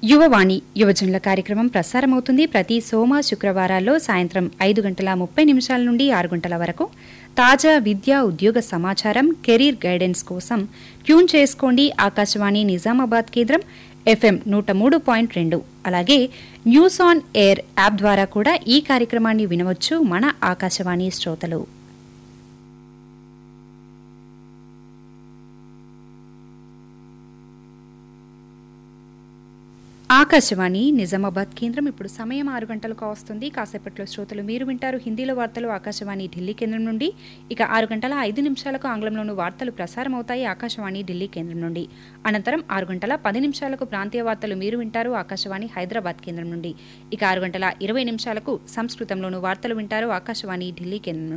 యువవాణి యువజనుల కార్యక్రమం ప్రసారమవుతుంది ప్రతి సోమ శుక్రవారాల్లో సాయంత్రం ఐదు గంటల ముప్పై నిమిషాల నుండి ఆరు గంటల వరకు తాజా విద్యా ఉద్యోగ సమాచారం కెరీర్ గైడెన్స్ కోసం ట్యూన్ చేసుకోండి ఆకాశవాణి నిజామాబాద్ కేంద్రం ఎఫ్ఎం నూట మూడు పాయింట్ రెండు అలాగే న్యూస్ ఆన్ ఎయిర్ యాప్ ద్వారా కూడా ఈ కార్యక్రమాన్ని వినవచ్చు మన ఆకాశవాణి శ్రోతలు ఆకాశవాణి నిజామాబాద్ కేంద్రం ఇప్పుడు సమయం ఆరు గంటలకు వస్తుంది కాసేపట్లో శ్రోతలు మీరు వింటారు హిందీలో వార్తలు ఆకాశవాణి ఢిల్లీ కేంద్రం నుండి ఇక ఆరు గంటల ఐదు నిమిషాలకు ఆంగ్లంలోనూ వార్తలు ప్రసారమవుతాయి ఆకాశవాణి ఢిల్లీ కేంద్రం నుండి అనంతరం ఆరు గంటల పది నిమిషాలకు ప్రాంతీయ వార్తలు మీరు వింటారు ఆకాశవాణి హైదరాబాద్ కేంద్రం నుండి ఇక ఆరు గంటల ఇరవై నిమిషాలకు సంస్కృతంలోనూ వార్తలు వింటారు ఆకాశవాణి ఢిల్లీ కేంద్రం నుండి